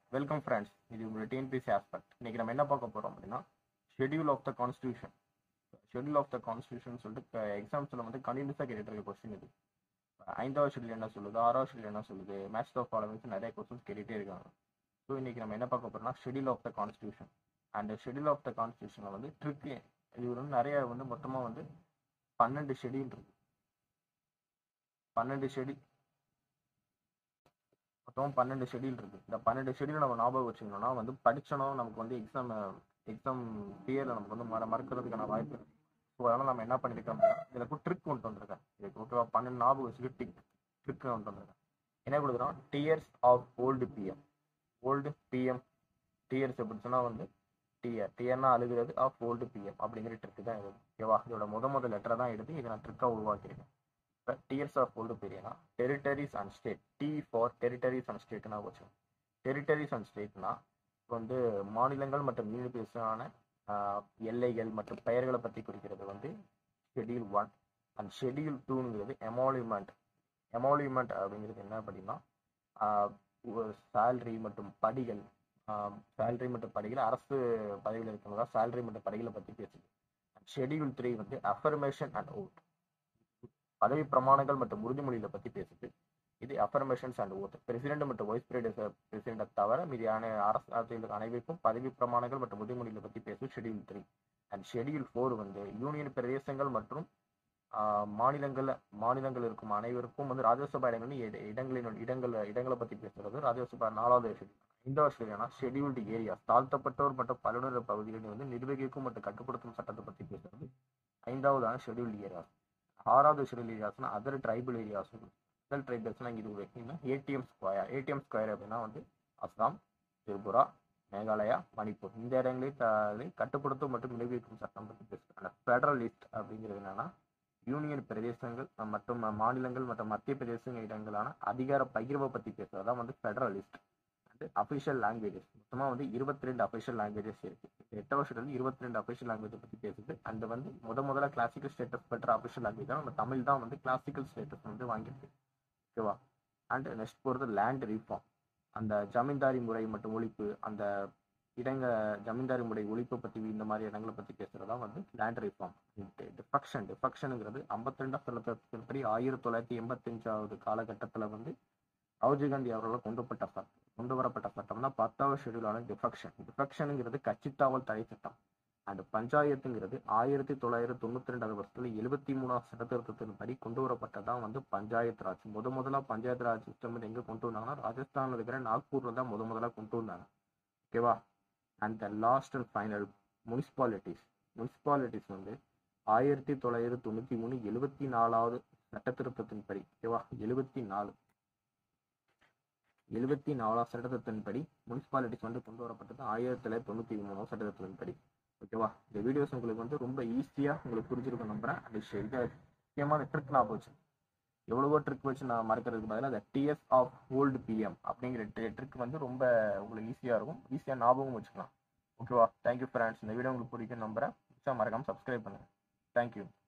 welcome friends இது உங்களோட TNPSC aspect இன்னைக்கு நம்ம என்ன பார்க்க போறோம் அப்படின்னா schedule of the constitution schedule of the constitution சொல்லிட்டு எக்ஸாம்ஸில் வந்து கண்டினியூஸாக கேட்டுட்டு இருக்க கொஸ்டின் இது ஐந்தாவது ஷெட்யூல் என்ன சொல்லுது ஆறாவது ஷெட்யூல் என்ன சொல்லுது மேட்ச் ஆஃப் ஃபாலோவிங்ஸ் நிறைய கொஸ்டின்ஸ் கேட்டுகிட்டே இருக்காங்க ஸோ இன்னைக்கு நம்ம என்ன பார்க்க போறோம்னா schedule of the constitution and schedule of the கான்ஸ்டியூஷனில் வந்து ட்ரிக் இது வந்து நிறைய வந்து மொத்தமாக வந்து பன்னெண்டு ஷெட்யூல் இருக்கு பன்னெண்டு ஷெட்யூல் மொத்தம் பன்னெண்டு ஷெட்யூல் இருக்கு இந்த பன்னெண்டு ஷெட்யூல் நம்ம ஞாபகம் வச்சுக்கணும்னா வந்து படிச்சோம் நமக்கு வந்து எக்ஸாம் எக்ஸாம் பியரில் நமக்கு வந்து மற மறக்கிறதுக்கான வாய்ப்பு இருக்கு ஸோ அதனால் நம்ம என்ன பண்ணியிருக்கோம் அப்படின்னா இதில் ட்ரிக் கொண்டு வந்திருக்கேன் இதுக்கு ஓகேவா பன்னெண்டு ஞாபகம் வச்சுட்டு டிக் ட்ரிக் கொண்டு வந்திருக்கேன் என்ன கொடுக்குறோம் tears of old PM old PM tears எப்படி சொன்னால் வந்து டிஆர் டிஆர்னா அழுகிறது ஆஃப் ஓல்டு பிஎம் அப்படிங்கிற ட்ரிக் தான் இது ஓகேவா இதோட முத முத லெட்டரை தான் எடுத்து இதை நான் ட்ரிக்காக உருவாக்கியிருக்கேன் இப்போ டியர்ஸ் ஆஃப் ஓல்டு பீரியட்னா territories and state T for territories and ஸ்டேட்னா வச்சோம் டெரிட்டரிஸ் அண்ட் ஸ்டேட்னா வந்து மாநிலங்கள் மற்றும் யூனிவர்ஸான எல்லைகள் மற்றும் பெயர்களை பற்றி குறிக்கிறது வந்து ஷெட்யூல் ஒன் அண்ட் ஷெட்யூல் டூங்கிறது எமாலிமெண்ட் எமாலிமெண்ட் அப்படிங்கிறது என்ன அப்படின்னா சேல்ரி மற்றும் படிகள் சேல்ரி மற்றும் படிகள் அரசு பதவியில் இருக்கிறதா சேல்ரி மற்றும் படிகளை பற்றி பேசுது ஷெட்யூல் த்ரீ வந்து அஃபர்மேஷன் அண்ட் ஓட் பதவி பிரமாணங்கள் மற்றும் உறுதிமொழிகளை பற்றி பேசுது இது அஃபர்மேஷன்ஸ் அண்ட் ஓட் பிரசிடென்ட் மற்றும் வைஸ் பிரசிடென்ட்டை தவிர மீதியான அரசு அனைவருக்கும் பதவி பிரமாணங்கள் மற்றும் உறுதிமொழிகளை பற்றி பேசும் schedule three and schedule four வந்து யூனியன் பிரதேசங்கள் மற்றும் மாநிலங்கள் மாநிலங்கள் இருக்கும் அனைவருக்கும் வந்து ராஜ்யசபா இடங்கள் இடங்களின் இடங்கள் இடங்களை பற்றி பேசுறது ராஜ்யசபா நாலாவது ஷெட்யூல் ஐந்தாவது ஷெட்யூல்னா ஷெட்யூல்டு ஏரியா தாழ்த்தப்பட்டோர் மற்றும் பல்லுநர் பகுதிகளில் வந்து நிர்வகிக்கும் மற்றும் கட்டுப்படுத்தும் சட்டத்தை பற்றி பேசுறது ஐந்தாவதான ஷெட்யூல்டு ஏரியாஸ் ஆறாவது ஷெட்யூல் ஏரியாஸ்னா அதர் ட்ரைபல் ஏரியாஸ் அதர் ட்ரைபல்ஸ்னா இது வைக்கணும்னா ஏடிஎம் ஸ்கொயர் ஏடிஎம் ஸ்கொயர் அப்படின்னா வந்து அஸ்ஸாம் திரிபுரா மேகாலயா மணிப்பூர் இந்த இடங்களில் கட்டுப்படுத்தும் மற்றும் நிர்வகிக்கும் சட்டம் பற்றி பேசுகிறாங்க ஃபெடரல் லிஸ்ட் அப்படிங்கிறது என்னன்னா யூனியன் பிரதேசங்கள் மற்றும் மாநிலங்கள் மற்றும் மத்திய பிரதேசங்கள் இடங்களான அதிகார பகிர்வை பற்றி பேசுறது தான் வந்து federal list and official languages மொத்தமாக வந்து இருபத்தி ரெண்டு அஃபிஷியல் லாங்குவேஜஸ் இருக்கு எட்டு வருஷத்துல இருபத்தி ரெண்டு அஃபிஷியல் லாங்குவேஜ் பற்றி பேசுது அண்ட் வந்து முத முதல்ல கிளாசிக்கல் ஸ்டேட்டஸ் பெற்ற அஃபிஷியல் லாங்குவேஜ் தான் நம்ம தமிழ் தான் வந்து கிளாசிக்கல் ஸ்டேட்டஸ் வந்து வாங்கியிருக்கு ஓகேவா அண்ட் நெக்ஸ்ட் போகிறது லேண்ட் ரீஃபார்ம் அந்த ஜமீன்தாரி முறை மற்றும் ஒழிப்பு அந்த இடங்க ஜமீன்தாரி முறை ஒழிப்பை பற்றி இந்த மாதிரி இடங்களை பற்றி பேசுகிறதா வந்து லேண்ட் ரிஃபார்ம் டிஃபக்ஷன் டிஃபக்ஷனுங்கிறது ஐம்பத்தி ரெண்டாம் சொல்லப்படி ஆயிரத்தி தொள்ளாயிரத்தி எண்பத்தஞ்சாவது காலகட்டத்தில் வந்து ராஜீவ் காந்தி அவர்களால் கொண்டுப்பட்ட சட்டம் கொண்டு வரப்பட்ட சட்டம்னா பத்தாவது ஷெடியூலான டிஃபக்ஷன் டிஃபக்ஷனுங்கிறது கட்சித்தாவல் தடை சட்டம் அண்ட் பஞ்சாயத்துங்கிறது ஆயிரத்தி தொள்ளாயிரத்தி தொண்ணூத்தி ரெண்டாவது வருஷத்துல எழுபத்தி மூணாவது சட்டத்திருத்தத்தின் படி கொண்டு வரப்பட்டதான் வந்து பஞ்சாயத்து ராஜ் முத முதலா பஞ்சாயத்து ராஜ் சிஸ்டம் வந்து எங்க கொண்டு வந்தாங்கன்னா ராஜஸ்தான்ல இருக்கிற நாக்பூர்ல தான் முத முதலா கொண்டு வந்தாங்க ஓகேவா and the last and final municipalities municipalities வந்து ஆயிரத்தி தொள்ளாயிரத்தி தொண்ணூற்றி மூணு எழுபத்தி நாலாவது சட்ட திருத்தத்தின் படி ஓகேவா எழுபத்தி நாலு எழுபத்தி நாலாவது சட்டத்தின் படி முனிசிபாலிட்டிஸ் வந்து கொண்டு வரப்பட்டது ஆயிரத்தி தொள்ளாயிரத்தி தொண்ணூற்றி மூணாவது சட்டத்தின் படி ஓகேவா இந்த வீடியோஸ் உங்களுக்கு வந்து ரொம்ப ஈஸியாக உங்களுக்கு புரிஞ்சிருக்கும் நம்புறேன் அந்த இதை முக்கியமான ட்ரிக் நான் போச்சு எவ்வளவோ ட்ரிக் வச்சு நான் மறக்கிறதுக்கு பதிலாக அந்த டிஎஸ் ஆஃப் ஓல்டு பிஎம் அப்படிங்கிற ட்ரிக் வந்து ரொம்ப உங்களுக்கு ஈஸியாக இருக்கும் ஈஸியாக ஞாபகம் வச்சுக்கலாம் ஓகேவா தேங்க்யூ ஃப்ரெண்ட்ஸ் இந்த வீடியோ உங்களுக்கு பிடிக்கும் நம்புறேன் மறக்காமல் சப்ஸ்கிரைப் பண்ணுங்கள் தேங்க்யூ